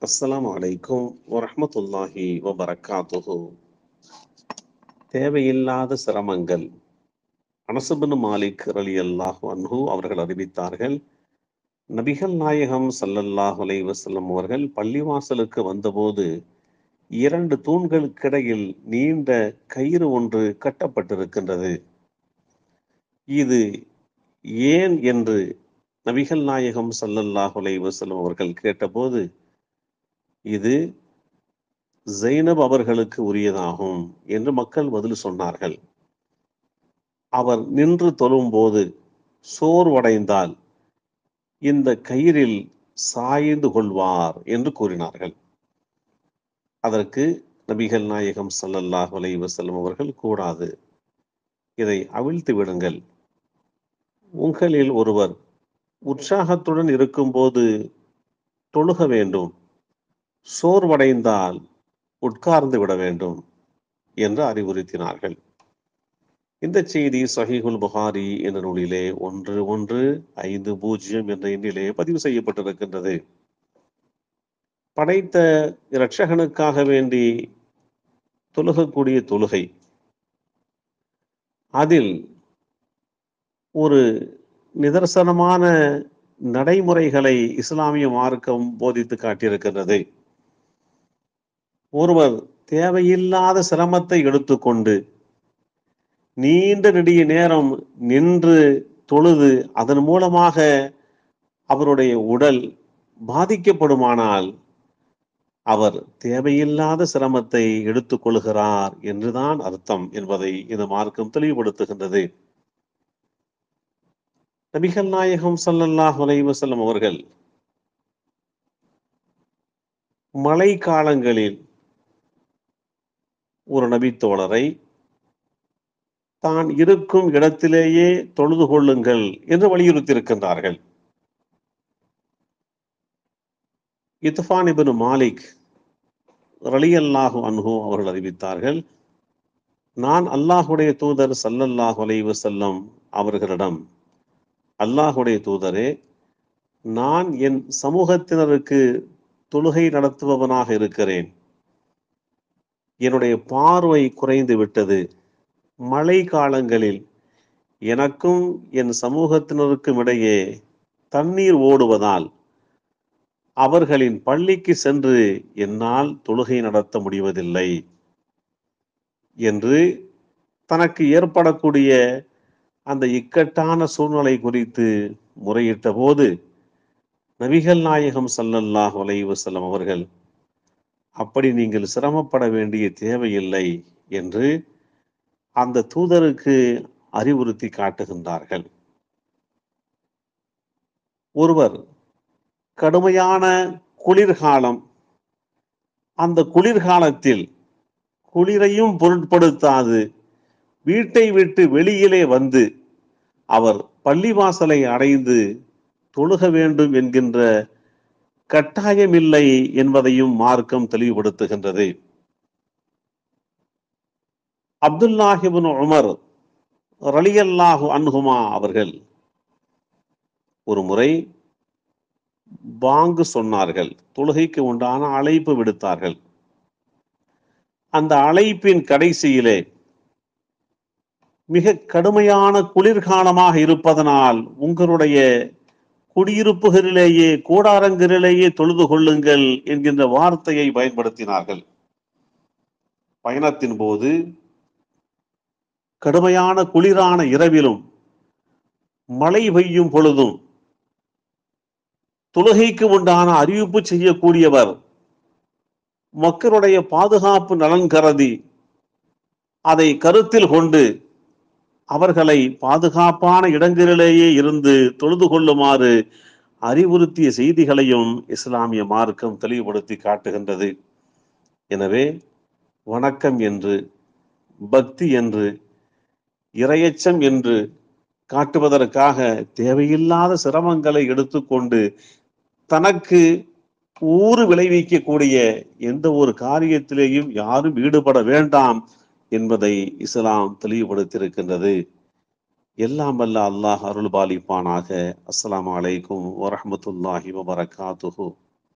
அஸ்ஸலாமு அலைக்கும் வரஹ்மத்துல்லாஹி வபரகாத்துஹு தேவையில்லாத சிரமங்கள் அனசுபின் மாலிக் ரலி அல்லாஹு அன்ஹு அவர்கள் அறிவித்தார்கள் நபிகள் நாயகம் ஸல்லல்லாஹு அலைஹி வஸல்லம் அவர்கள் பள்ளிவாசலுக்கு வந்தபோது இரண்டு தூண்களுக்கிடையில் நீண்ட கயிறு ஒன்று கட்டப்பட்டிருக்கின்றது இது ஏன் என்று நபிகள் நாயகம் ஸல்லல்லாஹு அலைஹி வஸல்லம் அவர்கள் கேட்டபோது இது ஜெய்னப் அவர்களுக்கு உரியதாகும் என்று மக்கள் பதில் சொன்னார்கள் அவர் நின்று தொழும்போது சோர்வடைந்தால் இந்த கயிறில் சாய்ந்து கொள்வார் என்று கூறினார்கள் அதற்கு நபிகள் நாயகம் ஸல்லல்லாஹு அலைஹி வஸல்லம் அவர்கள் கூடாது இதை அவிழ்த்து விடுங்கள் உங்களில் ஒருவர் உற்சாகத்துடன் இருக்கும்போது தொழுக வேண்டும் சோர்வடைந்தால் உட்கார்ந்து விட வேண்டும் என்று அறிவுறுத்தினார்கள் இந்த செய்தி சஹீஹுல் புகாரி என்ற நூலிலே ஒன்று ஒன்று ஐந்து பூஜ்ஜியம் என்ற எண்ணிலே பதிவு செய்யப்பட்டிருக்கின்றது படைத்த இரட்சகனுக்காக வேண்டி தொழுகக்கூடிய தொழுகை அதில் ஒரு நிதர்சனமான நடைமுறைகளை இஸ்லாமிய மார்க்கம் போதித்து காட்டியிருக்கின்றது ஒருவர் தேவையில்லாத சிரமத்தை எடுத்துக்கொண்டு நீண்ட நெடிய நேரம் நின்று தொழுது அதன் மூலமாக அவருடைய உடல் பாதிக்கப்படுமானால் அவர் தேவையில்லாத சிரமத்தை எடுத்துக்கொள்கிறார் என்றுதான் அர்த்தம் என்பதை இந்த மார்க்கம் தெளிவுபடுத்துகின்றது நபிகள் நாயகம் ஸல்லல்லாஹு அலைஹி வஸல்லம் அவர்கள் மழை காலங்களில் ஒரு நபித்தோழரை தான் இருக்கும் இடத்திலேயே தொழுது கொள்ளுங்கள் என்று வலியுறுத்தியிருக்கின்றார்கள் இத்ஃபான் இபின் மாலிக் ரலியல்லாஹு அன்ஹு அவர்கள் அறிவித்தார்கள் நான் அல்லாஹுடைய தூதர் சல்லல்லாஹு அலைஹி வஸல்லம் அவர்களிடம் அல்லாஹுடைய தூதரே நான் என் சமூகத்தினருக்கு தொழுகை நடத்துபவனாக இருக்கிறேன் என்னுடைய பார்வை குறைந்து விட்டது மழை காலங்களில் எனக்கும் என் சமூகத்தினருக்கும் இடையே தண்ணீர் ஓடுவதால் அவர்களின் பள்ளிக்கு சென்று என்னால் தொழுகை நடத்த முடிவதில்லை என்று தனக்கு ஏற்படக்கூடிய அந்த இக்கட்டான சூழ்நிலை குறித்து முறையிட்ட போது நபிகள் நாயகம் சல்லல்லாஹு அலைஹி வஸல்லம் அவர்கள் அப்படி நீங்கள் சிரமப்பட வேண்டிய தேவையில்லை என்று அந்த தூதருக்கு அறிவுறுத்தி காட்டுகின்றார்கள் ஒருவர் கடுமையான குளிர்காலம் அந்த குளிர்காலத்தில் குளிரையும் பொருட்படுத்தாது வீட்டை விட்டு வெளியிலே வந்து அவர் பள்ளிவாசலை அடைந்து தொழுக வேண்டும் என்கின்ற கட்டாயமில்லை என்பதையும் மார்க்கம் தெளிவுபடுத்துகின்றது அப்துல்லாஹிபின் உமர் ரலியல்லாஹு அன்ஹுமா அவர்கள் ஒரு முறை பாங்கு சொன்னார்கள் தொழுகைக்கு உண்டான அழைப்பு விடுத்தார்கள் அந்த அழைப்பின் கடைசியிலே மிக கடுமையான குளிர்காலமாக இருப்பதனால் உங்களுடைய குடியிருப்புகளிலேயே கூடாரங்களிலேயே தொழுது கொள்ளுங்கள் என்கின்ற வார்த்தையை பயன்படுத்தினார்கள் பயணத்தின் போது கடுமையான குளிரான இரவிலும் மழை பெய்யும் பொழுதும் தொழுகைக்கு உண்டான அறிவிப்பு செய்யக்கூடியவர் மக்களுடைய பாதுகாப்பு நலன் கருதி அதை கருத்தில் கொண்டு அவர்களை பாதுகாப்பான இடங்களிலேயே இருந்து தொழுது கொள்ளுமாறு அறிவுறுத்திய செய்திகளையும் இஸ்லாமிய மார்க்கம் தெளிவுபடுத்தி காட்டுகின்றது எனவே வணக்கம் என்று பக்தி என்று இரையச்சம் என்று காட்டுவதற்காக தேவையில்லாத சிரமங்களை எடுத்துக்கொண்டு தனக்கு ஊறு விளைவிக்கக்கூடிய எந்த ஒரு காரியத்திலேயும் யாரும் ஈடுபட வேண்டாம் என்பதை இஸ்லாம் தெளிவுபடுத்தியிருக்கின்றது எல்லாம் வல்ல அல்லாஹ் அருள் பாலிப்பானாக அஸ்ஸலாமு அலைக்கும் வரஹ்மத்துல்லாஹி வபரகாத்துஹு